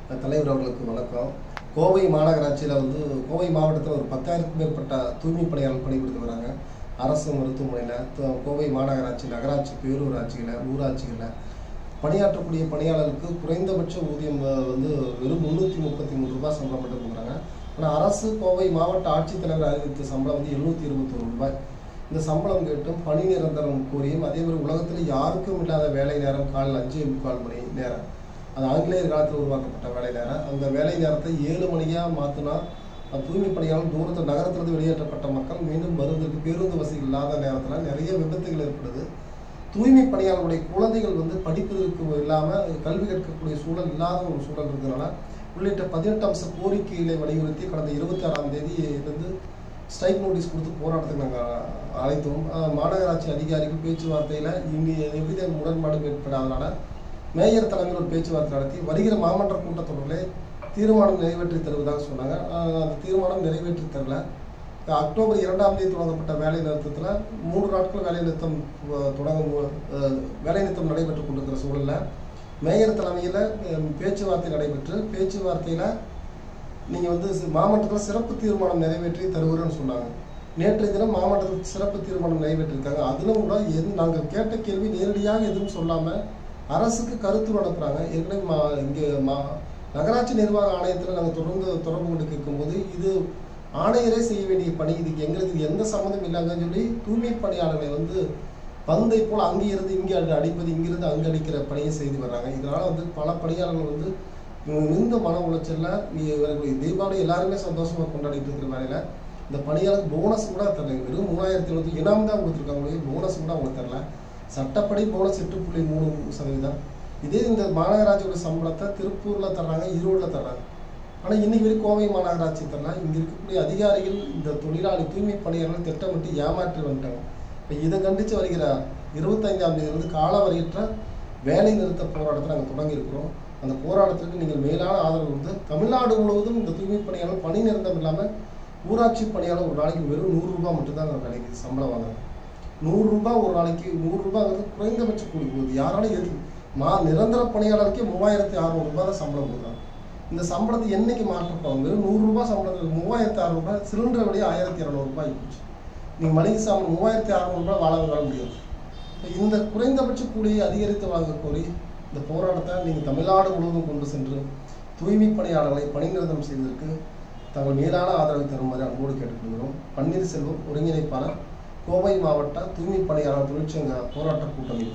தலைவர் அவர்களுக்கு வணக்கம் கோவை மாநகராட்சியில் வந்து கோவை மாவட்டத்தில் ஒரு பத்தாயிரத்துக்கும் மேற்பட்ட தூய்மை பணியாளர் பணிபுரிந்து வராங்க அரசு மருத்துவமனையில் கோவை மாநகராட்சி நகராட்சி பேரூராட்சிகளில் ஊராட்சிகளில் பணியாற்றக்கூடிய பணியாளருக்கு குறைந்தபட்ச ஊதியம் அஹ், வந்து வெறும் முந்நூற்றி முப்பத்தி மூணு ரூபாய் சம்பளம் மட்டும் கொடுக்குறாங்க ஆனால் அரசு கோவை மாவட்ட ஆட்சித்தலைவர் அறிவித்த சம்பளம் வந்து எழுநூற்றி இருபத்தொரு ரூபாய் இந்த சம்பளம் கேட்டும் பணி நிரந்தரம் கோரியும் அதே மாதிரி உலகத்தில் யாருக்கும் இல்லாத வேலை நேரம் காலையில் அஞ்சு முக்கால் மணி நேரம் அது ஆங்கிலேயர் காலத்தில் உருவாக்கப்பட்ட வேலை நேரம் அந்த வேலை நேரத்தை ஏழு மணியாக மாற்றினா தூய்மை பணியாளர் தூரத்தில் நகரத்திலிருந்து வெளியேற்றப்பட்ட மக்கள் மீண்டும் வருவதற்கு பேருந்து வசதி இல்லாத நேரத்தில் நிறைய விபத்துகள் ஏற்படுது தூய்மை பணியாளருடைய குழந்தைகள் வந்து படிப்பதற்கு இல்லாமல் கல்வி கற்கக்கூடிய சூழல் இல்லாத ஒரு சூழல் இருக்கிறதுனால உள்ளிட்ட பதினெட்டு அம்ச கோரிக்கைகளை வலியுறுத்தி கடந்த இருபத்தி ஆறாம் தேதி இருந்து ஸ்ட்ரைக் நோட்டீஸ் கொடுத்து போராட்டத்துக்கு நாங்கள் அழைத்தோம் அஹ் மாநகராட்சி அதிகாரிகள் பேச்சுவார்த்தையில் இனி எவ்வித முரண்பாடும் ஏற்படாதனால மேயர் தலைமையில் ஒரு பேச்சுவார்த்தை நடத்தி வருகிற மாமன்ற கூட்டத்தொடரிலே தீர்மானம் நிறைவேற்றி தருவதாக சொன்னாங்க அஹ் அந்த தீர்மானம் நிறைவேற்றி தரல அக்டோபர் இரண்டாம் தேதி தொடங்கப்பட்ட வேலை நிறுத்தத்தில் மூன்று நாட்கள் வேலை நிறுத்தம் அஹ், தொடங்கும் அஹ், வேலை நிறுத்தம் நடைபெற்று கொண்டிருக்கிற சூழலில் மேயர் தலைமையில் பேச்சுவார்த்தை நடைபெற்று பேச்சுவார்த்தையில் நீங்கள் வந்து சி- மாவட்டத்தில் சிறப்பு தீர்மானம் நிறைவேற்றி தருகிறேன்னு சொன்னாங்க நேற்றைய தினம் மாவட்டத்தில் சிறப்பு தீர்மானம் நிறைவேற்றிருக்காங்க அதிலும் கூட எது நாங்கள் கேட்ட கேள்வி நேரடியாக எதுவும் சொல்லாமல் அரசுக்கு கருத்து அனுப்புகிறாங்க ஏற்கனவே மா இங்கே மா நகராட்சி நிர்வாக ஆணையத்தில் நாங்கள் தொடர்ந்து தொடர்பு கொண்டு கேட்கும்போது இது ஆணையரே செய்ய வேண்டிய பணி இதுக்கு எங்களுக்கு இது எந்த சம்மந்தம் இல்லைங்கன்னு சொல்லி தூய்மை பணியாளர்களை வந்து பந்தை போல் அங்கே இருந்து இங்கே அடி- அடிப்பது இங்கிருந்து அங்கே அடிக்கிற பணியை செய்து வர்றாங்க இதனால் வந்து பல பணியாளர்கள் வந்து மிகுந்த மன உளைச்சல்ல இ- இவர்கள் தீபாவளி எல்லாருமே சந்தோஷமா கொண்டாடிட்டு இருக்கிற வேலையில இந்த பணியாளர் போனஸ் கூட தரல வெறும் மூணாயிரத்தி எழுபத்தி இனாம் தான் கொடுத்துருக்காங்க போனஸ் கூட அவங்க தரல சட்டப்படி போனஸ் எட்டு புள்ளி மூணு சதவீதம் இதே இந்த மாநகராட்சியோட சம்பளத்தை திருப்பூர்ல தர்றாங்க ஈரோடுல தர்றாங்க ஆனா இன்னைக்கு வரைக்கும் கோவை மாநகராட்சி தரலாம் இங்க இருக்கக்கூடிய அதிகாரிகள் இந்த தொழிலாளி தூய்மை பணியாளர்கள் திட்டமிட்டு ஏமாற்றி வந்துட்டாங்க இப்போ இதை கண்டித்து வருகிற இருபத்தைந்தாம் தேதி வந்து காலவரையற்ற வேலை நிறுத்த போராட்டத்தை நாங்கள் தொடங்கி இருக்கிறோம் அந்த போராட்டத்திற்கு நீங்கள் மேலான ஆதரவு வந்து தமிழ்நாடு முழுவதும் இந்த தூய்மை பணியாளர் பணி நிரந்தரம் இல்லாமல் ஊராட்சி பணியாளர் ஒரு நாளைக்கு வெறும் நூறு ரூபாய் மட்டும்தான் அந்த வேலைக்கு சம்பளம் வாங்குறாங்க நூறு ரூபாய் ஒரு நாளைக்கு நூறு ரூபாய்ங்கிறது குறைந்தபட்ச கூலி போகுது யாராலும் எது மா நிரந்தர பணியாளருக்கே மூவாயிரத்தி அறுநூறு ரூபாய் தான் சம்பளம் கொடுக்குறாங்க இந்த சம்பளத்தை என்னைக்கு மாற்றப்போம் வெறும் நூறு ரூபாய் சம்பளத்துக்கு மூவாயிரத்தி அறுநூறு ரூபாய் சிலிண்டர் விலையே ஆயிரத்தி இரநூறு ரூபாய் போச்சு நீங்கள் மளிகை சாமான் மூவாயிரத்தி அறுநூறு ரூபாய் வாழ வாழ முடியாது இப்ப இந்த குறைந்தபட்ச கூலியை அதிகரித்து வாங்க கோரி இந்த போராட்டத்தை நீங்கள் தமிழ்நாடு முழுவதும் கொண்டு சென்று தூய்மை பணியாளர்களை பணி நிரந்தரம் செய்வதற்கு தங்கள் மேலான ஆதரவை தருமாறு அன்போடு கேட்டுக்கொள்கிறோம் பன்னீர்செல்வம் ஒருங்கிணைப்பாளர் கோவை மாவட்ட தூய்மை பணியாளர் தொழிற்சங்க போராட்ட கூட்டமைப்பு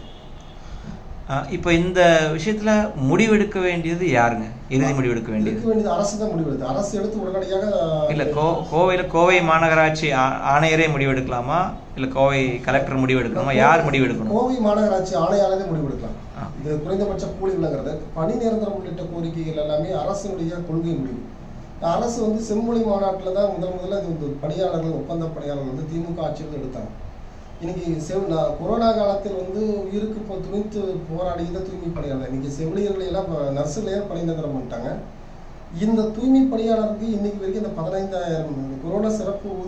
ஆஹ் இப்போ இந்த விஷயத்துல முடிவெடுக்க வேண்டியது யாருங்க இறுதி முடிவெடுக்க வேண்டியது எடுக்க வேண்டியது அரசு தான் முடிவெடுத்து அரசு எடுத்து உடனடியாக இல்ல கோ கோவையில கோவை மாநகராட்சி ஆ- ஆணையரே முடிவெடுக்கலாமா இல்ல கோவை கலெக்டர் முடிவெடுக்கலாமா யார் முடிவெடுக்கணும் கோவை மாநகராட்சி ஆணையாளரே முடிவெடுக்கலாம் ஆ. இது குறைந்தபட்ச கூலி விலங்கிறது பணி நிரந்தரம் உள்ளிட்ட கோரிக்கைகள் எல்லாமே அரசினுடைய கொள்கை முடிவு இந்த அரசு வந்து செம்மொழி மாநாட்டில் தான் முதல் முதல்ல இது வந்து பணியாளர்கள் ஒப்பந்த பணியாளர்கள் வந்து திமுக ஆட்சியில் எடுத்தாங்க இன்னைக்கு செவ் நான் கொரோனா காலத்தில் வந்து உயிருக்கு இப்போ துணித்து போராடிய தூய்மை பணியாளர் இன்னைக்கு செவிலியர்களை எல்லாம் நர்சுகளே பணி நிரந்தரம் பண்ணிட்டாங்க இந்த தூய்மை பணியாளருக்கு இன்னைக்கு வரைக்கும் இந்த பதினைந்தாயிரம் கொரோனா சிறப்பு